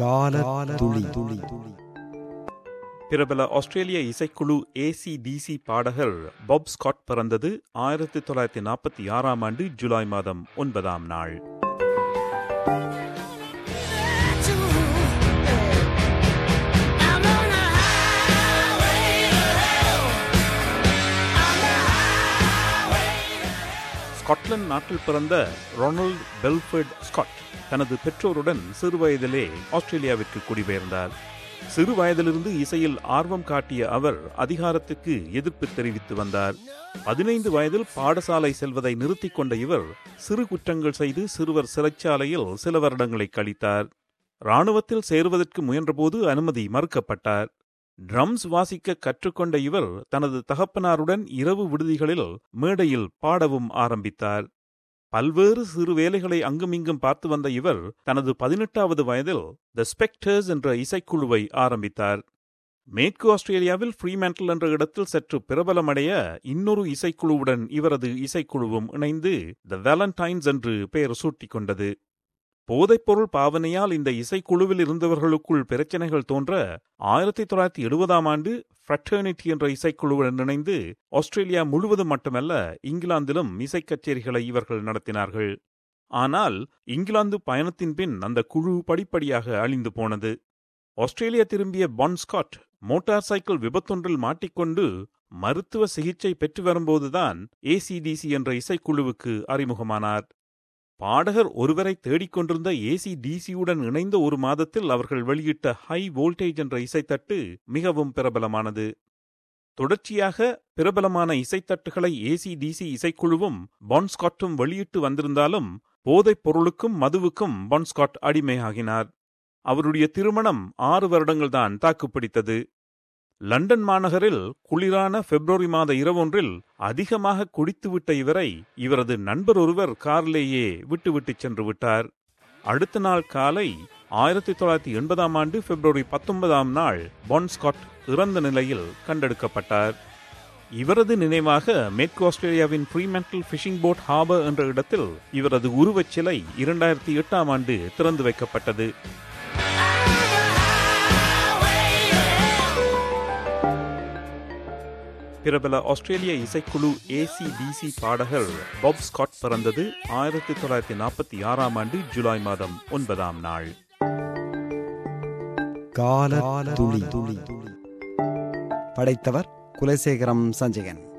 கால துளி துளி பிரபல ஆஸ்திரேலிய இசைக்குழு ஏசிடிசி பாடகர் பாப் ஸ்காட் பிறந்தது ஆயிரத்தி தொள்ளாயிரத்தி நாற்பத்தி ஆறாம் ஆண்டு ஜூலை மாதம் ஒன்பதாம் நாள் ஸ்காட்லாந்து நாட்டில் பிறந்த ரொனால்ட் பெல்ஃபர்ட் ஸ்காட் தனது பெற்றோருடன் சிறுவயதிலே ஆஸ்திரேலியாவிற்கு குடிபெயர்ந்தார் சிறு வயதிலிருந்து இசையில் ஆர்வம் காட்டிய அவர் அதிகாரத்துக்கு எதிர்ப்பு தெரிவித்து வந்தார் பதினைந்து வயதில் பாடசாலை செல்வதை நிறுத்திக் கொண்ட இவர் சிறு குற்றங்கள் செய்து சிறுவர் சிறைச்சாலையில் சில வருடங்களை கழித்தார் ராணுவத்தில் சேருவதற்கு முயன்றபோது அனுமதி மறுக்கப்பட்டார் ட்ரம்ஸ் வாசிக்க கற்றுக்கொண்ட இவர் தனது தகப்பனாருடன் இரவு விடுதிகளில் மேடையில் பாடவும் ஆரம்பித்தார் பல்வேறு சிறு வேலைகளை அங்குமிங்கும் பார்த்து வந்த இவர் தனது பதினெட்டாவது வயதில் த ஸ்பெக்டர்ஸ் என்ற இசைக்குழுவை ஆரம்பித்தார் மேற்கு ஆஸ்திரேலியாவில் ஃப்ரீமேண்டல் என்ற இடத்தில் சற்று பிரபலமடைய இன்னொரு இசைக்குழுவுடன் இவரது இசைக்குழுவும் இணைந்து த வேலண்டைன்ஸ் என்று பெயர் சூட்டிக் கொண்டது போதைப்பொருள் பாவனையால் இந்த இசைக்குழுவில் இருந்தவர்களுக்குள் பிரச்சனைகள் தோன்ற ஆயிரத்தி தொள்ளாயிரத்தி எழுபதாம் ஆண்டு ஃப்ரட்டர்னிட்டி என்ற இசைக்குழுவுடன் இணைந்து ஆஸ்திரேலியா முழுவதும் மட்டுமல்ல இங்கிலாந்திலும் இசைக் கச்சேரிகளை இவர்கள் நடத்தினார்கள் ஆனால் இங்கிலாந்து பயணத்தின் பின் அந்த குழு படிப்படியாக அழிந்து போனது ஆஸ்திரேலியா திரும்பிய பான் ஸ்காட் மோட்டார் சைக்கிள் விபத்தொன்றில் மாட்டிக்கொண்டு மருத்துவ சிகிச்சை பெற்று வரும்போதுதான் ஏசிடிசி என்ற இசைக்குழுவுக்கு அறிமுகமானார் பாடகர் ஒருவரை தேடிக்கொண்டிருந்த ஏசி டிசியுடன் இணைந்த ஒரு மாதத்தில் அவர்கள் வெளியிட்ட ஹை வோல்டேஜ் என்ற இசைத்தட்டு மிகவும் பிரபலமானது தொடர்ச்சியாக பிரபலமான இசைத்தட்டுகளை ஏசி டிசி இசைக்குழுவும் பான்ஸ்காட்டும் வெளியிட்டு வந்திருந்தாலும் போதைப் பொருளுக்கும் மதுவுக்கும் பான்ஸ்காட் அடிமையாகினார் அவருடைய திருமணம் ஆறு வருடங்கள்தான் தாக்குப்பிடித்தது லண்டன் மாநகரில் குளிரான பிப்ரவரி மாத இரவொன்றில் அதிகமாக குடித்துவிட்ட இவரை இவரது நண்பர் ஒருவர் காரிலேயே விட்டுவிட்டு சென்று விட்டார் அடுத்த நாள் காலை ஆயிரத்தி தொள்ளாயிரத்தி எண்பதாம் ஆண்டு பிப்ரவரி பத்தொன்பதாம் நாள் பான்ஸ்காட் இறந்த நிலையில் கண்டெடுக்கப்பட்டார் இவரது நினைவாக மேற்கு ஆஸ்திரேலியாவின் ஃப்ரீமெண்டல் ஃபிஷிங் போட் ஹாபர் என்ற இடத்தில் இவரது உருவச் சிலை இரண்டாயிரத்தி எட்டாம் ஆண்டு திறந்து வைக்கப்பட்டது பிரபல ஆஸ்திரேலிய இசைக்குழு ஏசிடிசி பாடகர் பாப் ஸ்காட் பிறந்தது ஆயிரத்தி தொள்ளாயிரத்தி நாற்பத்தி ஆறாம் ஆண்டு ஜூலை மாதம் ஒன்பதாம் நாள் கால துளி துளி படைத்தவர் குலசேகரம் சஞ்சயன்